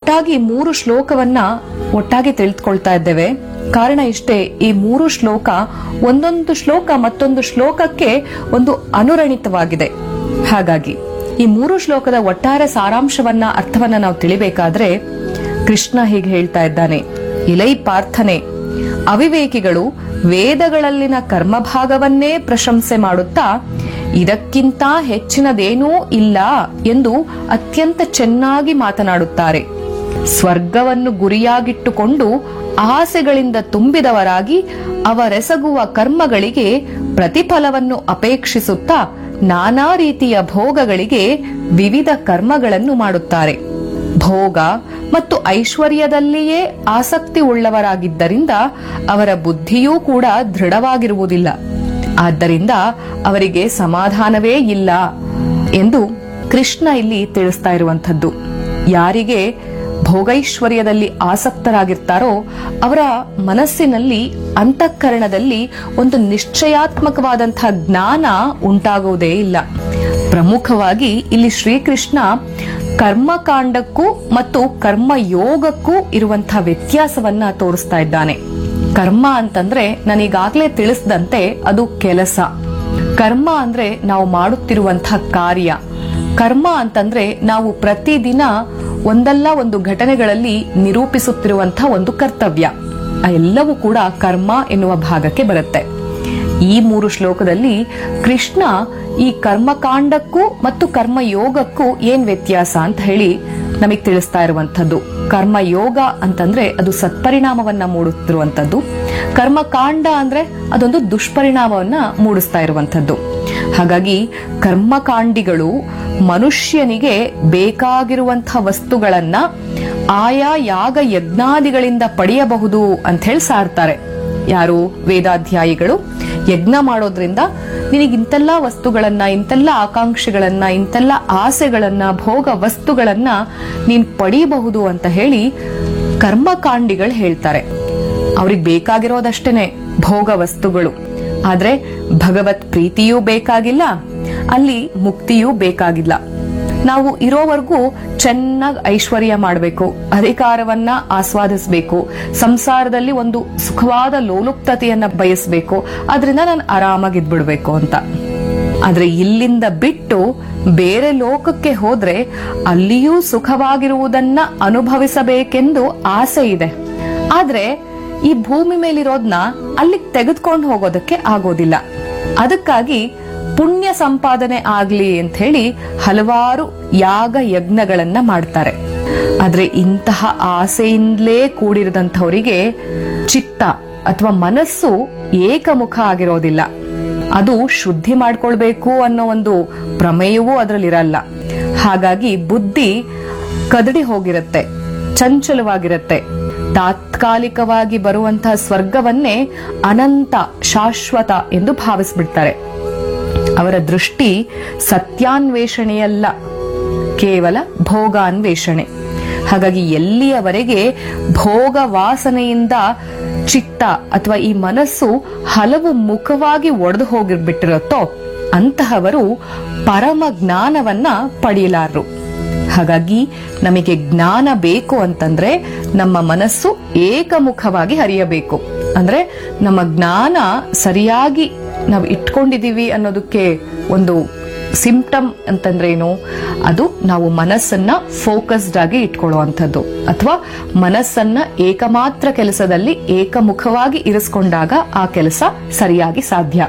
ಒಟ್ಟಾಗಿ ಮೂರು ಶ್ಲೋಕವನ್ನ ಒಟ್ಟಾಗಿ ತಿಳಿದುಕೊಳ್ತಾ ಇದ್ದೇವೆ ಕಾರಣ ಇಷ್ಟೇ ಈ ಮೂರು ಶ್ಲೋಕ ಒಂದೊಂದು ಶ್ಲೋಕ ಮತ್ತೊಂದು ಶ್ಲೋಕಕ್ಕೆ ಒಂದು ಅನುರಣಿತವಾಗಿದೆ ಹಾಗಾಗಿ ಈ ಮೂರು ಶ್ಲೋಕದ ಒಟ್ಟಾರೆ ಸಾರಾಂಶವನ್ನ ಅರ್ಥವನ್ನ ನಾವು ತಿಳಿಬೇಕಾದ್ರೆ ಕೃಷ್ಣ ಹೀಗೆ ಹೇಳ್ತಾ ಇದ್ದಾನೆ ಇಲೈ ಪಾರ್ಥನೆ ಅವಿವೇಕಿಗಳು ವೇದಗಳಲ್ಲಿನ ಕರ್ಮಭಾಗವನ್ನೇ ಪ್ರಶಂಸೆ ಮಾಡುತ್ತಾ ಇದಕ್ಕಿಂತ ಹೆಚ್ಚಿನದೇನೂ ಇಲ್ಲ ಎಂದು ಅತ್ಯಂತ ಚೆನ್ನಾಗಿ ಮಾತನಾಡುತ್ತಾರೆ ಸ್ವರ್ಗವನ್ನು ಗುರಿಯಾಗಿಟ್ಟುಕೊಂಡು ಆಸೆಗಳಿಂದ ತುಂಬಿದವರಾಗಿ ಅವರೆಸಗುವ ಕರ್ಮಗಳಿಗೆ ಪ್ರತಿಫಲವನ್ನು ಅಪೇಕ್ಷಿಸುತ್ತಾ ನಾನಾ ರೀತಿಯ ಭೋಗಗಳಿಗೆ ವಿವಿಧ ಕರ್ಮಗಳನ್ನು ಮಾಡುತ್ತಾರೆ ಭೋಗ ಮತ್ತು ಐಶ್ವರ್ಯದಲ್ಲಿಯೇ ಆಸಕ್ತಿ ಉಳ್ಳವರಾಗಿದ್ದರಿಂದ ಅವರ ಬುದ್ಧಿಯೂ ಕೂಡ ದೃಢವಾಗಿರುವುದಿಲ್ಲ ಆದ್ದರಿಂದ ಅವರಿಗೆ ಸಮಾಧಾನವೇ ಇಲ್ಲ ಎಂದು ಕೃಷ್ಣ ಇಲ್ಲಿ ತಿಳಿಸ್ತಾ ಇರುವಂತದ್ದು ಯಾರಿಗೆ ಭೋಗೈಶ್ವರ್ಯದಲ್ಲಿ ಆಸಕ್ತರಾಗಿರ್ತಾರೋ ಅವರ ಮನಸ್ಸಿನಲ್ಲಿ ಅಂತಃಕರಣದಲ್ಲಿ ಒಂದು ನಿಶ್ಚಯಾತ್ಮಕವಾದಂತಹ ಜ್ಞಾನ ಉಂಟಾಗುವುದೇ ಇಲ್ಲ ಪ್ರಮುಖವಾಗಿ ಇಲ್ಲಿ ಶ್ರೀಕೃಷ್ಣ ಕರ್ಮಕಾಂಡಕ್ಕೂ ಮತ್ತು ಕರ್ಮ ಯೋಗಕ್ಕೂ ಇರುವಂತಹ ವ್ಯತ್ಯಾಸವನ್ನ ತೋರಿಸ್ತಾ ಇದ್ದಾನೆ ಕರ್ಮ ಅಂತಂದ್ರೆ ನಾನೀಗಾಗ್ಲೇ ತಿಳಿಸಿದಂತೆ ಅದು ಕೆಲಸ ಕರ್ಮ ಅಂದ್ರೆ ನಾವು ಮಾಡುತ್ತಿರುವಂತಹ ಕಾರ್ಯ ಕರ್ಮ ಅಂತಂದ್ರೆ ನಾವು ಪ್ರತಿದಿನ ಒಂದಲ್ಲ ಒಂದು ಘಟನೆಗಳಲ್ಲಿ ನಿರೂಪಿಸುತ್ತಿರುವಂತಹ ಒಂದು ಕರ್ತವ್ಯ ಆ ಎಲ್ಲವೂ ಕೂಡ ಕರ್ಮ ಎನ್ನುವ ಭಾಗಕ್ಕೆ ಬರುತ್ತೆ ಈ ಮೂರು ಶ್ಲೋಕದಲ್ಲಿ ಕೃಷ್ಣ ಈ ಕರ್ಮಕಾಂಡಕ್ಕೂ ಮತ್ತು ಕರ್ಮಯೋಗಕ್ಕೂ ಏನ್ ವ್ಯತ್ಯಾಸ ಅಂತ ಹೇಳಿ ನಮಗೆ ತಿಳಿಸ್ತಾ ಇರುವಂತದ್ದು ಕರ್ಮಯೋಗ ಅಂತಂದ್ರೆ ಅದು ಸತ್ಪರಿಣಾಮವನ್ನ ಮೂಡುತ್ತಿರುವಂತದ್ದು ಕರ್ಮಕಾಂಡ ಅಂದ್ರೆ ಅದೊಂದು ದುಷ್ಪರಿಣಾಮವನ್ನ ಮೂಡಿಸ್ತಾ ಇರುವಂತದ್ದು ಹಾಗಾಗಿ ಕರ್ಮಕಾಂಡಿಗಳು ಮನುಷ್ಯನಿಗೆ ಬೇಕಾಗಿರುವಂತಹ ವಸ್ತುಗಳನ್ನ ಆಯಾ ಯಾಗ ಯಜ್ಞಾದಿಗಳಿಂದ ಪಡೆಯಬಹುದು ಅಂತ ಹೇಳಿ ಸಾರ್ತಾರೆ ಯಾರು ವೇದಾಧ್ಯಾಯಿಗಳು ಯಜ್ಞ ಮಾಡೋದ್ರಿಂದ ನಿನಗೆ ಇಂತೆಲ್ಲ ವಸ್ತುಗಳನ್ನ ಇಂತೆಲ್ಲ ಆಕಾಂಕ್ಷೆಗಳನ್ನ ಇಂತೆಲ್ಲ ಆಸೆಗಳನ್ನ ಭೋಗ ವಸ್ತುಗಳನ್ನ ನೀನ್ ಪಡೀಬಹುದು ಅಂತ ಹೇಳಿ ಕರ್ಮಕಾಂಡಿಗಳು ಹೇಳ್ತಾರೆ ಅವ್ರಿಗೆ ಬೇಕಾಗಿರೋದಷ್ಟೇನೆ ಭೋಗ ವಸ್ತುಗಳು ಆದ್ರೆ ಭಗವತ್ ಪ್ರೀತಿಯೂ ಬೇಕಾಗಿಲ್ಲ ಅಲ್ಲಿ ಮುಕ್ತಿಯೂ ಬೇಕಾಗಿಲ್ಲ ನಾವು ಇರೋವರೆಗೂ ಚೆನ್ನಾಗಿ ಐಶ್ವರ್ಯ ಮಾಡಬೇಕು ಅಧಿಕಾರವನ್ನ ಆಸ್ವಾದಿಸಬೇಕು ಸಂಸಾರದಲ್ಲಿ ಒಂದು ಸುಖವಾದ ಲೋಲುಪ್ತತೆಯನ್ನ ಬಯಸಬೇಕು ಅದರಿಂದ ನಾನು ಆರಾಮಾಗಿದ್ಬಿಡ್ಬೇಕು ಅಂತ ಆದ್ರೆ ಇಲ್ಲಿಂದ ಬಿಟ್ಟು ಬೇರೆ ಲೋಕಕ್ಕೆ ಹೋದ್ರೆ ಅಲ್ಲಿಯೂ ಸುಖವಾಗಿರುವುದನ್ನ ಅನುಭವಿಸಬೇಕೆಂದು ಆಸೆ ಇದೆ ಆದ್ರೆ ಈ ಭೂಮಿ ಮೇಲಿರೋದ್ನ ಅಲ್ಲಿಗೆ ತೆಗೆದುಕೊಂಡು ಹೋಗೋದಕ್ಕೆ ಆಗೋದಿಲ್ಲ ಅದಕ್ಕಾಗಿ ಪುಣ್ಯ ಸಂಪಾದನೆ ಆಗ್ಲಿ ಅಂತ ಹೇಳಿ ಹಲವಾರು ಯಾಗ ಯಜ್ಞಗಳನ್ನ ಮಾಡ್ತಾರೆ ಆದ್ರೆ ಇಂತಹ ಆಸೆಯಿಂದಲೇ ಕೂಡಿರದಂಥವರಿಗೆ ಚಿತ್ತ ಅಥವಾ ಮನಸ್ಸು ಏಕಮುಖ ಆಗಿರೋದಿಲ್ಲ ಅದು ಶುದ್ಧಿ ಮಾಡ್ಕೊಳ್ಬೇಕು ಅನ್ನೋ ಒಂದು ಪ್ರಮೇಯವೂ ಅದರಲ್ಲಿರಲ್ಲ ಹಾಗಾಗಿ ಬುದ್ಧಿ ಕದಡಿ ಹೋಗಿರುತ್ತೆ ಚಂಚಲವಾಗಿರುತ್ತೆ ತಾತ್ಕಾಲಿಕವಾಗಿ ಬರುವಂತಹ ಸ್ವರ್ಗವನ್ನೇ ಅನಂತ ಶಾಶ್ವತ ಎಂದು ಭಾವಿಸ್ಬಿಡ್ತಾರೆ ಅವರ ದೃಷ್ಟಿ ಸತ್ಯಾನ್ವೇಷಣೆಯಲ್ಲ ಕೇವಲ ಭೋಗಾನ್ವೇಷಣೆ ಹಾಗಾಗಿ ಎಲ್ಲಿಯವರೆಗೆ ಭೋಗ ವಾಸನೆಯಿಂದ ಚಿತ್ತ ಅಥವಾ ಈ ಮನಸ್ಸು ಹಲವು ಮುಖವಾಗಿ ಒಡೆದು ಹೋಗಿರ್ಬಿಟ್ಟಿರುತ್ತೋ ಅಂತಹವರು ಪರಮ ಜ್ಞಾನವನ್ನ ಪಡೆಯಲಾರರು ಹಾಗಾಗಿ ನಮಗೆ ಜ್ಞಾನ ಬೇಕು ಅಂತಂದ್ರೆ ನಮ್ಮ ಮನಸ್ಸು ಏಕಮುಖವಾಗಿ ಹರಿಯಬೇಕು ಅಂದ್ರೆ ನಮ್ಮ ಜ್ಞಾನ ಸರಿಯಾಗಿ ನಾವು ಇಟ್ಕೊಂಡಿದೀವಿ ಅನ್ನೋದಕ್ಕೆ ಒಂದು ಸಿಂಪ್ಟಮ್ ಅಂತಂದ್ರೆ ಏನು ಅದು ನಾವು ಮನಸ್ಸನ್ನ ಫೋಕಸ್ಡ್ ಆಗಿ ಇಟ್ಕೊಳ್ಳುವಂಥದ್ದು ಅಥವಾ ಮನಸ್ಸನ್ನ ಏಕಮಾತ್ರ ಕೆಲಸದಲ್ಲಿ ಏಕಮುಖವಾಗಿ ಇರಿಸ್ಕೊಂಡಾಗ ಆ ಕೆಲಸ ಸರಿಯಾಗಿ ಸಾಧ್ಯ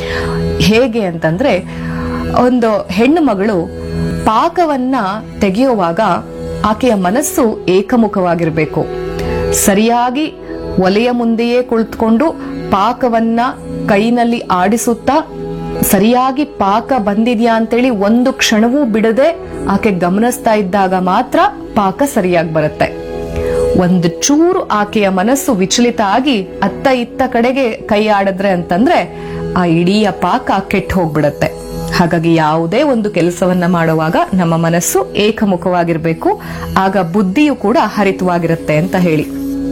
ಹೇಗೆ ಅಂತಂದ್ರೆ ಒಂದು ಹೆಣ್ಣು ಮಗಳು ಪಾಕವನ್ನ ತೆಗೆಯುವಾಗ ಆಕೆಯ ಮನಸ್ಸು ಏಕಮುಖವಾಗಿರಬೇಕು ಸರಿಯಾಗಿ ಒಲೆಯ ಮುಂದೆಯೇ ಕುಳಿತುಕೊಂಡು ಪಾಕವನ್ನ ಕೈನಲ್ಲಿ ಆಡಿಸುತ್ತಾ ಸರಿಯಾಗಿ ಪಾಕ ಬಂದಿದ್ಯಾ ಅಂತೇಳಿ ಒಂದು ಕ್ಷಣವೂ ಬಿಡದೆ ಆಕೆ ಗಮನಿಸ್ತಾ ಇದ್ದಾಗ ಮಾತ್ರ ಪಾಕ ಸರಿಯಾಗಿ ಬರುತ್ತೆ ಒಂದು ಚೂರು ಆಕೆಯ ಮನಸ್ಸು ವಿಚಲಿತ ಆಗಿ ಅತ್ತ ಇತ್ತ ಕಡೆಗೆ ಕೈ ಆಡಿದ್ರೆ ಅಂತಂದ್ರೆ ಆ ಇಡೀ ಪಾಕ ಕೆಟ್ಟು ಹೋಗ್ಬಿಡತ್ತೆ ಹಾಗಾಗಿ ಯಾವುದೇ ಒಂದು ಕೆಲಸವನ್ನ ಮಾಡುವಾಗ ನಮ್ಮ ಮನಸ್ಸು ಏಕಮುಖವಾಗಿರ್ಬೇಕು ಆಗ ಬುದ್ಧಿಯು ಕೂಡ ಹರಿತವಾಗಿರುತ್ತೆ ಅಂತ ಹೇಳಿ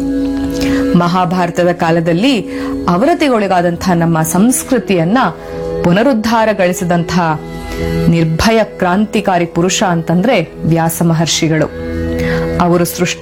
ಮಹಾಭಾರತದ ಕಾಲದಲ್ಲಿ ಅವರತಿಗೊಳಗಾದಂತಹ ನಮ್ಮ ಸಂಸ್ಕೃತಿಯನ್ನ ಪುನರುದ್ಧಾರಗೊಳಿಸಿದಂತಹ ನಿರ್ಭಯ ಕ್ರಾಂತಿಕಾರಿ ಪುರುಷ ಅಂತಂದ್ರೆ ವ್ಯಾಸ ಮಹರ್ಷಿಗಳು ಅವರು ಸೃಷ್ಟಿ